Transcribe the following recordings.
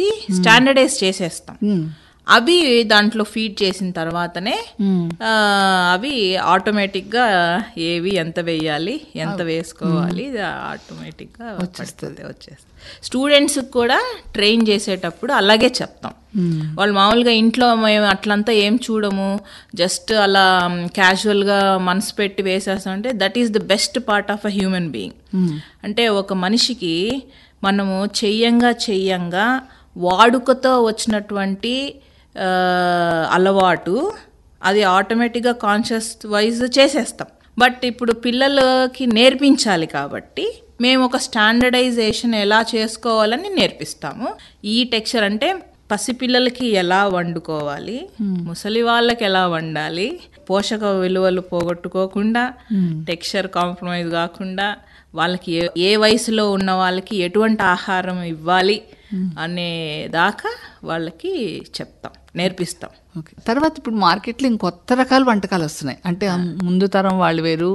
చేసి స్టాండర్డైజ్ చేసేస్తాం అవి దాంట్లో ఫీడ్ చేసిన తర్వాతనే ఆ, అవి ఆటోమేటిక్గా ఏవి ఎంత వేయాలి ఎంత వేసుకోవాలి ఇది ఆటోమేటిక్గా పడిపోతే వచ్చేస్తుంది స్టూడెంట్స్ కూడా ట్రైన్ చేసేటప్పుడు అలాగే చెప్తాం వాళ్ళు మామూలుగా ఇంట్లో మేము అట్లంతా ఏం చూడము జస్ట్ అలా క్యాజువల్గా మనసు పెట్టి వేసేస్తాం అంటే that is the best part of a human being అంటే ఒక మనిషికి మనము చెయ్యంగా చెయ్యంగా వాడుకతో వచ్చినటువంటి ఆ, అలవాటు అది ఆటోమేటిక్గా కాన్షియస్ వైజ్ చేసేస్తాం బట్ ఇప్పుడు పిల్లలకి నేర్పించాలి కాబట్టి మేము ఒక స్టాండర్డైజేషన్ ఎలా చేసుకోవాలని నేర్పిస్తాము ఈ టెక్స్చర్ అంటే పసిపిల్లలకి ఎలా వండుకోవాలి ముసలి వాళ్ళకి ఎలా వండాలి పోషక విలువలు పోగొట్టుకోకుండా టెక్స్చర్ కాంప్రమైజ్ కాకుండా వాళ్ళకి ఏ ఏ వయసులో ఉన్న వాళ్ళకి ఎటువంటి ఆహారం ఇవ్వాలి అనే దాకా వాళ్ళకి చెప్తాం నేర్పిస్తాం ఓకే తర్వాత ఇప్పుడు మార్కెట్లో ఇంకొత్త రకాల వంటకాలు వస్తున్నాయి అంటే ఆ ముందు తరం వాళ్ళు వేరు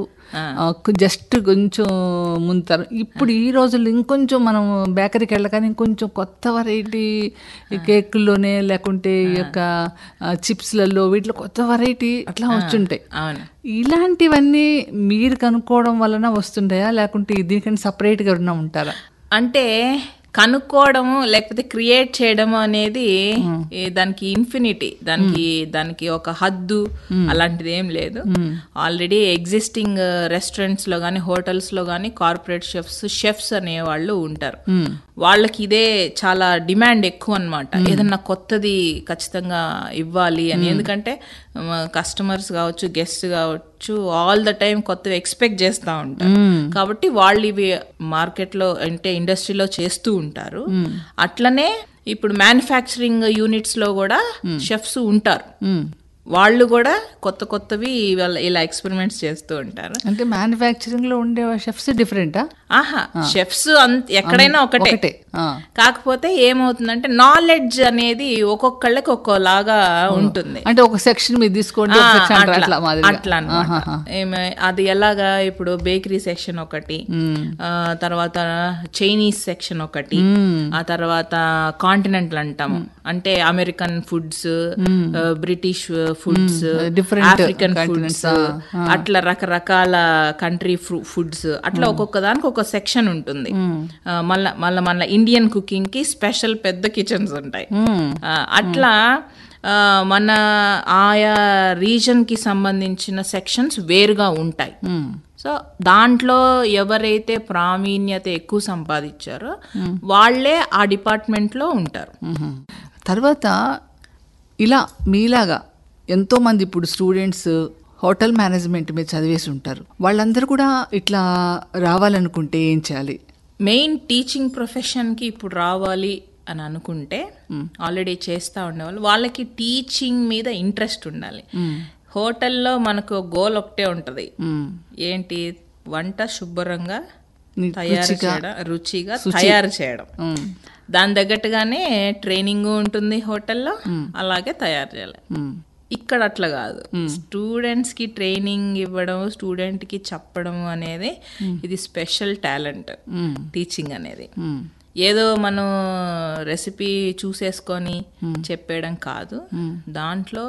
జస్ట్ కొంచెం ముందు తరం ఇప్పుడు ఈ రోజుల్లో ఇంకొంచెం మనం బేకరీకి వెళ్ళగానే ఇంకొంచెం కొత్త వెరైటీ కేకుల్లోనే లేకుంటే ఈ యొక్క ఆ, చిప్స్లలో వీటిలో కొత్త వెరైటీ అట్లా వచ్చుంటాయి అవును ఇలాంటివన్నీ మీరు కనుక్కోవడం వలన వస్తుంటాయా లేకుంటే దీనికంటే సపరేట్గా ఉన్న ఉంటారా అంటే కనుక్కోవడము లేకపోతే క్రియేట్ చేయడము అనేది ఈ దానికి ఇన్ఫినిటీ దానికి దానికి ఒక హద్దు అలాంటిది ఏం లేదు ఆల్రెడీ ఎగ్జిస్టింగ్ రెస్టారెంట్స్ లో కానీ హోటల్స్ లో కానీ కార్పొరేట్ షెఫ్స్ షెఫ్స్ అనే వాళ్ళు ఉంటారు వాళ్ళకి ఇదే చాలా డిమాండ్ ఎక్కువ అన్నమాట ఏదన్నా కొత్తది ఖచ్చితంగా ఇవ్వాలి అని ఎందుకంటే కస్టమర్స్ కావచ్చు గెస్ట్ కావచ్చు ఆల్ ద టైం కొత్తవి ఎక్స్పెక్ట్ చేస్తూ ఉంటారు కాబట్టి వాళ్ళు ఇవి మార్కెట్లో అంటే ఇండస్ట్రీలో చేస్తూ ఉంటారు అట్లనే ఇప్పుడు మ్యానుఫ్యాక్చరింగ్ యూనిట్స్ లో కూడా షెఫ్స్ ఉంటారు వాళ్ళు కూడా కొత్త కొత్తవి వాళ్ళ ఇలా ఎక్స్పెరిమెంట్స్ చేస్తూ ఉంటారు అంటే మ్యానుఫ్యాక్చరింగ్ లో ఉండే షెఫ్స్ డిఫరెంటా ఆహా షెఫ్స్ అంత ఎక్కడైనా ఒకటే ఒకటే ఆ. కాకపోతే ఏమవుతుందంటే నాలెడ్జ్ అనేది ఒక్కొక్కళ్ళకి ఒక్కోలాగా ఉంటుంది అంటే ఒక సెక్షన్ మీరు తీసుకోండి ఒక ఆ, సెక్షన్ అట్లా అట్లా మాదిరిగా అట్లా అన్నమాట. ఏమ- అది ఎలాగా ఇప్పుడు బేకరీ సెక్షన్ ఒకటి ఆ, తర్వాత చైనీస్ సెక్షన్ ఒకటి ఆ తర్వాత కాంటినెంటల్ అంటాము అంటే American foods British foods different African continents, foods అట్లా రకరకాల కంట్రీ ఫుడ్స్ అట్లా ఒక్కొక్క దానికి ఒక సెక్షన్ ఉంటుంది ఆ, మళ్ళా మళ్ళా మళ్ళా ఇండియన్ కుకింగ్ కి స్పెషల్ పెద్ద కిచెన్స్ ఉంటాయి ఆ, అట్లా ఆ, మన ఆయా రీజన్ కి సంబంధించిన సెక్షన్స్ వేరుగా ఉంటాయి సో దాంట్లో ఎవరైతే ప్రావీణ్యత ఎక్కువ సంపాదించారో వాళ్ళే ఆ డిపార్ట్మెంట్ లో ఉంటారు మ్మ్. తర్వాత ఇలా మీలాగా ఎంతో మంది ఇప్పుడు స్టూడెంట్స్ హోటల్ మేనేజ్మెంట్ మీద చదివేసి ఉంటారు వాళ్ళందరూ కూడా ఇట్లా రావాలనుకుంటే ఏం చేయాలి మెయిన్ టీచింగ్ ప్రొఫెషన్ కి ఇప్పుడు రావాలి అని అనుకుంటే ఆల్రెడీ చేస్తా ఉండేవాళ్ళు వాళ్ళకి టీచింగ్ మీద ఇంట్రెస్ట్ ఉండాలి హోటల్లో మనకు గోల్ ఒకటే ఉంటది మ్మ్. ఏంటి వంట శుభ్రంగా ని- తయారు చేయడం రుచిగా తయారు చేయడం మ్మ్. దాని తగ్గట్టుగానే ట్రైనింగ్ ఉంటుంది హోటల్లో అలాగే తయారు చేయాలి మ్మ్. ఇక్కడ అట్లా కాదు స్టూడెంట్స్ కి ట్రైనింగ్ ఇవ్వడం స్టూడెంట్ కి చెప్పడం అనేది ఇది స్పెషల్ టాలెంట్ మ్మ్. టీచింగ్ అనేది మ్మ్. ఏదో మనం రెసిపీ చూసేసుకొని చెప్పేయడం కాదు దాంట్లో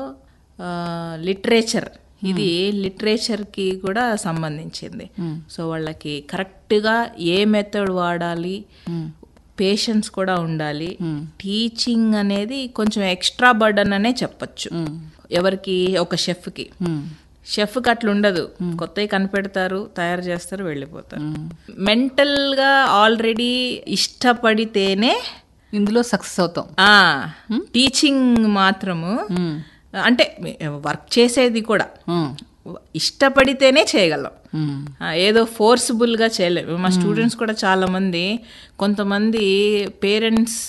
లిటరేచర్ ఇది లిటరేచర్ కి కూడా సంబంధించింది సో వాళ్ళకి కరెక్ట్ గా ఏ మెథడ్ వాడాలి పేషెన్స్ కూడా ఉండాలి టీచింగ్ అనేది కొంచెం ఎక్స్ట్రా బర్డన్ అనే చెప్పొచ్చు ఎవరికి ఒక షెఫ్ కి మ్మ్. షెఫ్ కి అట్లా ఉండదు కొత్తవి కనిపెడతారు తయారు చేస్తారు వెళ్ళిపోతారు మెంటల్ గా ఆల్రెడీ ఇష్టపడితేనే ఇందులో సక్సెస్ అవుతాం ఆ టీచింగ్ మాత్రము అంటే వర్క్ చేసేది కూడా మ్మ్. ఇష్టపడితేనే చేయగలం మ్మ్. ఆ, ఏదో ఫోర్స్ఫుల్ గా చేయలేము మా స్టూడెంట్స్ కూడా చాలా మంది కొంతమంది పేరెంట్స్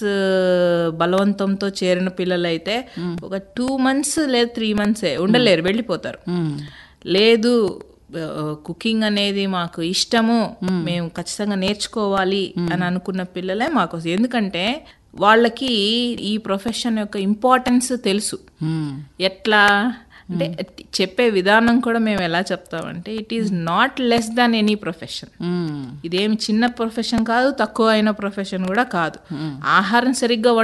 బలవంతంతో చేరిన పిల్లలు అయితే ఒక టూ మంత్స్ లేదా త్రీ మంత్సే ఉండలేరు వెళ్ళిపోతారు మ్మ్. లేదు కుకింగ్ అనేది మాకు ఇష్టము మేము ఖచ్చితంగా నేర్చుకోవాలి అని అనుకున్న పిల్లలే మాకు వస్తుంది. ఎందుకంటే వాళ్ళకి ఈ ప్రొఫెషన్ యొక్క ఇంపార్టెన్స్ తెలుసు మ్మ్. ఎట్లా అంటే చెప్పే విధానం కూడా మేము ఎలా చెప్తామంటే it is not less than any profession మ్మ్. ఇదేమి చిన్న ప్రొఫెషన్ కాదు తక్కువ అయిన ప్రొఫెషన్ కూడా కాదు ఆహారం సరిగ్గా